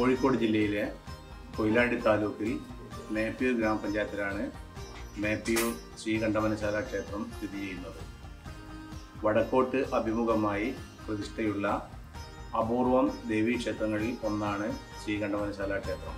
കോഴിക്കോട് ജില്ലയിലെ കൊയിലാണ്ടി താലൂക്കിൽ മേപ്പിയൂർ ഗ്രാമപഞ്ചായത്തിലാണ് മേപ്പിയൂർ ശ്രീകണ്ഠമനശാല ക്ഷേത്രം സ്ഥിതി ചെയ്യുന്നത് വടക്കോട്ട് അഭിമുഖമായി പ്രതിഷ്ഠയുള്ള അപൂർവം ദേവീക്ഷേത്രങ്ങളിൽ ഒന്നാണ് ശ്രീകണ്ഠമനശാല ക്ഷേത്രം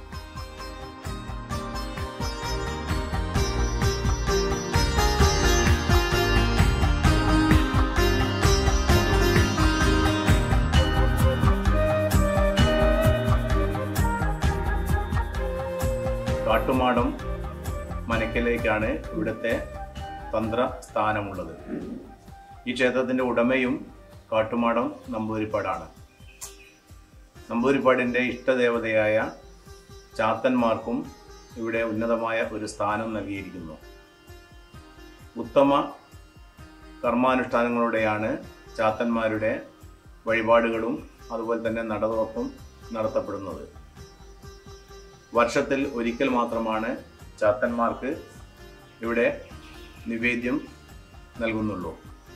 കാട്ടുമാടം മനക്കലേക്കാണ് ഇവിടുത്തെ തന്ത്ര സ്ഥാനമുള്ളത് ഈ ക്ഷേത്രത്തിൻ്റെ ഉടമയും കാട്ടുമാടം നമ്പൂതിരിപ്പാടാണ് നമ്പൂതിരിപ്പാടിൻ്റെ ഇഷ്ടദേവതയായ ചാത്തന്മാർക്കും ഇവിടെ ഉന്നതമായ ഒരു സ്ഥാനം നൽകിയിരിക്കുന്നു ഉത്തമ കർമാനുഷ്ഠാനങ്ങളോടെയാണ് ചാത്തന്മാരുടെ വഴിപാടുകളും അതുപോലെ തന്നെ നടതുറപ്പും നടത്തപ്പെടുന്നത് വർഷത്തിൽ ഒരിക്കൽ മാത്രമാണ് ചാത്തന്മാർക്ക് ഇവിടെ നിവേദ്യം നൽകുന്നുള്ളൂ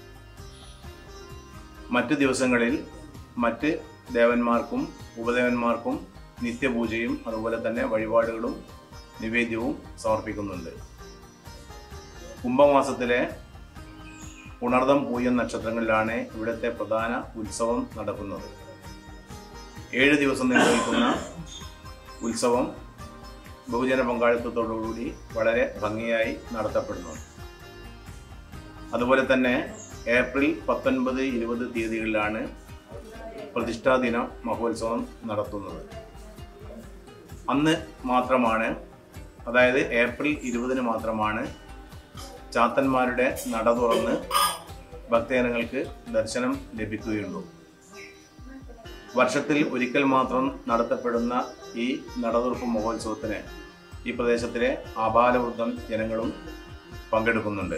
മറ്റു ദിവസങ്ങളിൽ മറ്റ് ദേവന്മാർക്കും ഉപദേവന്മാർക്കും നിത്യപൂജയും അതുപോലെ തന്നെ വഴിപാടുകളും നിവേദ്യവും സമർപ്പിക്കുന്നുണ്ട് കുംഭമാസത്തിലെ ഉണർദം പൂയം നക്ഷത്രങ്ങളിലാണ് ഇവിടുത്തെ പ്രധാന ഉത്സവം നടക്കുന്നത് ഏഴ് ദിവസം നീണ്ടു നിൽക്കുന്ന ഉത്സവം ബഹുജന പങ്കാളിത്തത്തോടുകൂടി വളരെ ഭംഗിയായി നടത്തപ്പെടുന്നു അതുപോലെ തന്നെ ഏപ്രിൽ പത്തൊൻപത് ഇരുപത് തീയതികളിലാണ് പ്രതിഷ്ഠാ ദിന മഹോത്സവം നടത്തുന്നത് അന്ന് മാത്രമാണ് അതായത് ഏപ്രിൽ ഇരുപതിന് മാത്രമാണ് ചാത്തന്മാരുടെ നട തുറന്ന് ഭക്തജനങ്ങൾക്ക് ദർശനം ലഭിക്കുകയുള്ളൂ വർഷത്തിൽ ഒരിക്കൽ മാത്രം നടത്തപ്പെടുന്ന ഈ നടതുറപ്പ് മഹോത്സവത്തിന് ഈ പ്രദേശത്തിലെ ആപാലവൃദ്ധം ജനങ്ങളും പങ്കെടുക്കുന്നുണ്ട്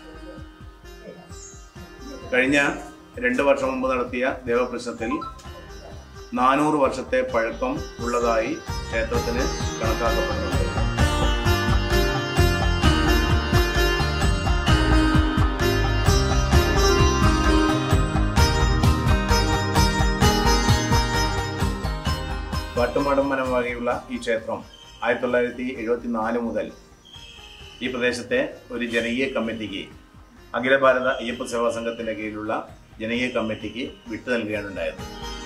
കഴിഞ്ഞ രണ്ട് വർഷം മുമ്പ് നടത്തിയ ദേവപ്രശ്നത്തിൽ നാനൂറ് വർഷത്തെ പഴക്കം ഉള്ളതായി ക്ഷേത്രത്തിന് കണക്കാക്കപ്പെടുന്നുണ്ട് വാട്ടുമാടം വനമാകെയുള്ള ഈ ക്ഷേത്രം ആയിരത്തി തൊള്ളായിരത്തി എഴുപത്തി നാല് മുതൽ ഈ പ്രദേശത്തെ ഒരു ജനകീയ കമ്മിറ്റിക്ക് അഖില ഭാരത അയ്യപ്പ സേവാ സംഘത്തിന്റെ കീഴിലുള്ള ജനകീയ കമ്മിറ്റിക്ക് വിട്ടു നൽകുകയാണ് ഉണ്ടായത്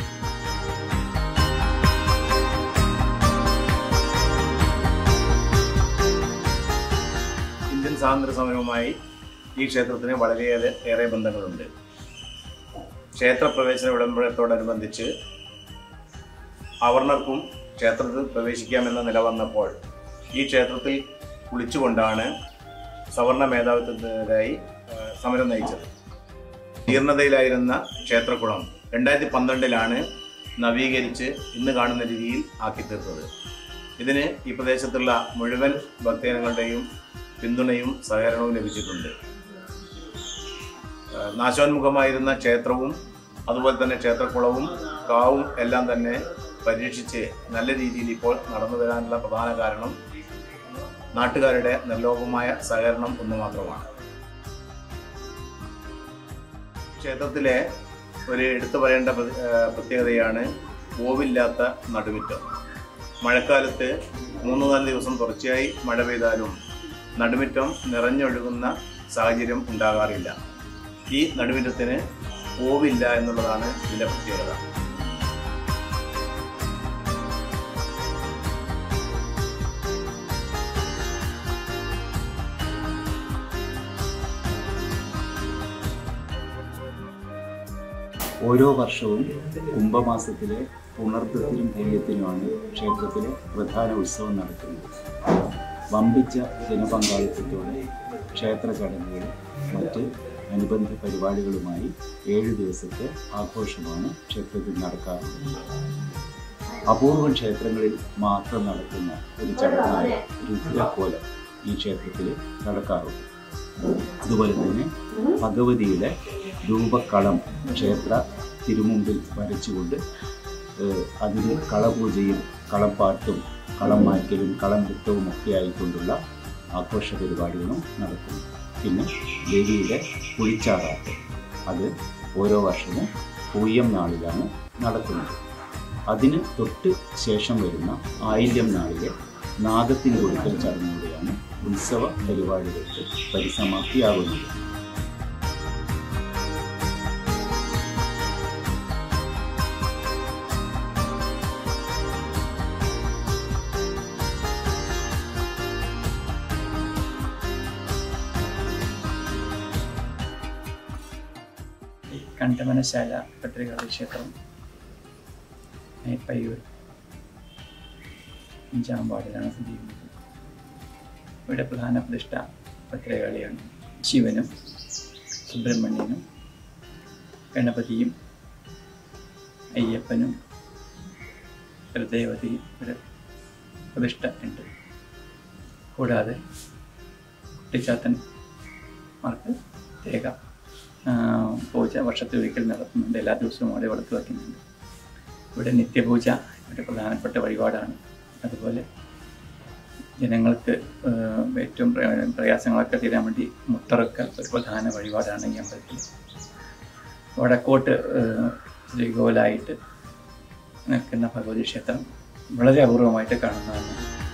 ഇന്ത്യൻ സ്വാതന്ത്ര്യ സമരവുമായി ഈ ക്ഷേത്രത്തിന് വളരെയേറെ ഏറെ ബന്ധങ്ങളുണ്ട് ക്ഷേത്രപ്രവേശന വിളംബരത്തോടനുബന്ധിച്ച് അവർണർക്കും ക്ഷേത്രത്തിൽ പ്രവേശിക്കാമെന്ന നില വന്നപ്പോൾ ഈ ക്ഷേത്രത്തിൽ കുളിച്ചുകൊണ്ടാണ് സവർണ മേധാവിത്വത്തിനെതിരായി ആ, സമരം നയിച്ചത് ജീർണതയിലായിരുന്ന ക്ഷേത്രക്കുളം രണ്ടായിരത്തി പന്ത്രണ്ടിലാണ് നവീകരിച്ച് ഇന്ന് കാണുന്ന രീതിയിൽ ആക്കി തീർത്തത് ഇതിന് ഈ പ്രദേശത്തുള്ള മുഴുവൻ ഭക്തജനങ്ങളുടെയും പിന്തുണയും സഹകരണവും ലഭിച്ചിട്ടുണ്ട് ആ, നാശോന്മുഖമായിരുന്ന ക്ഷേത്രവും അതുപോലെ തന്നെ ക്ഷേത്രക്കുളവും കാവും എല്ലാം തന്നെ പരീക്ഷിച്ച് നല്ല രീതിയിൽ ഇപ്പോൾ നടന്നു വരാനുള്ള പ്രധാന കാരണം നാട്ടുകാരുടെ നിർലോഭമായ സഹകരണം ഒന്ന് മാത്രമാണ് ക്ഷേത്രത്തിലെ ഒരു എടുത്തു പറയേണ്ട പ്ര- ആ, പ്രത്യേകതയാണ് ഓവില്ലാത്ത നടുമുറ്റം മഴക്കാലത്ത് മൂന്ന് നാല് ദിവസം തുടർച്ചയായി മഴ പെയ്താലും നടുമുറ്റം നിറഞ്ഞൊഴുകുന്ന സാഹചര്യം ഉണ്ടാകാറില്ല ഈ നടുമുറ്റത്തിന് ഓവില്ല എന്നുള്ളതാണ് ഇതിൻ്റെ പ്രത്യേകത ഓരോ വർഷവും കുംഭമാസത്തിലെ പുണർത്തത്തിനും പൂയത്തിനുമാണ് ക്ഷേത്രത്തിലെ പ്രധാന ഉത്സവം നടക്കുന്നത് വമ്പിച്ച ജനപങ്കാളിത്തത്തോടെ ക്ഷേത്ര ചടങ്ങുകൾ മറ്റ് അനുബന്ധ പരിപാടികളുമായി ഏഴ് ദിവസത്തെ ആഘോഷമാണ് ക്ഷേത്രത്തിൽ നടക്കാറുള്ളത് അപൂർവം ക്ഷേത്രങ്ങളിൽ മാത്രം നടക്കുന്ന ഒരു ചടങ്ങായ രുദ്രക്കോലം ഈ ക്ഷേത്രത്തിൽ നടക്കാറുണ്ട് അതുപോലെ തന്നെ ഭഗവതിയുടെ രൂപക്കളം ക്ഷേത്ര തിരുമുമ്പിൽ വരച്ചുകൊണ്ട് ഏഹ്, അതിന് കളപൂജയും കളപ്പാട്ടും കളം മാറ്റലും കളം നൃത്തവും ഒക്കെ ആയിക്കൊണ്ടുള്ള ആഘോഷ പരിപാടികളും നടക്കുന്നു പിന്നെ ദേവിയുടെ കുളിച്ചാറാട്ട് അത് ഓരോ വർഷവും പൂയം നാളിലാണ് നടക്കുന്നത് അതിന് തൊട്ട് ശേഷം വരുന്ന ആയില്യം നാളിലെ നാഗത്തിന് കൊടുക്കൽ ചടങ്ങോടെയാണ് ഉത്സവ പരിപാടികൾക്ക് പരിസമാപ്തിയാകുന്നത് കണ്ഠമനശാല ഭദ്രകാളി ക്ഷേത്രം മേപ്പയ്യൂർ അഞ്ചാം വാർഡിലാണ് സ്ഥിതി ചെയ്യുന്നത് ഇവിടെ പ്രധാന പ്രതിഷ്ഠ ഭദ്രകാളിയാണ് ശിവനും സുബ്രഹ്മണ്യനും ഗണപതിയും അയ്യപ്പനും ദേവതയും ഇവിടെ പ്രതിഷ്ഠ ഉണ്ട് കൂടാതെ കുട്ടിച്ചാത്തന്മാർക്ക് പ്രത്യേക ആ, പൂജ വർഷത്തിൽ ഒരിക്കൽ നടത്തുന്നുണ്ട് എല്ലാ ദിവസവും അവിടെ വളർത്തി വയ്ക്കുന്നുണ്ട് ഇവിടെ നിത്യപൂജ ഇവിടെ പ്രധാനപ്പെട്ട വഴിപാടാണ് അതുപോലെ ജനങ്ങൾക്ക് ആ, ഏറ്റവും പ്രയ- പ്രയാസങ്ങളൊക്കെ തീരാൻ വേണ്ടി മുത്തറക്ക ഒരു പ്രധാന വഴിപാടാണ് ഈ അമ്പലത്തിൽ വടക്കോട്ട് ആ, ശ്രീകോലായിട്ട് നിൽക്കുന്ന ഭഗവതി ക്ഷേത്രം വളരെ അപൂർവമായിട്ട് കാണുന്നതാണ്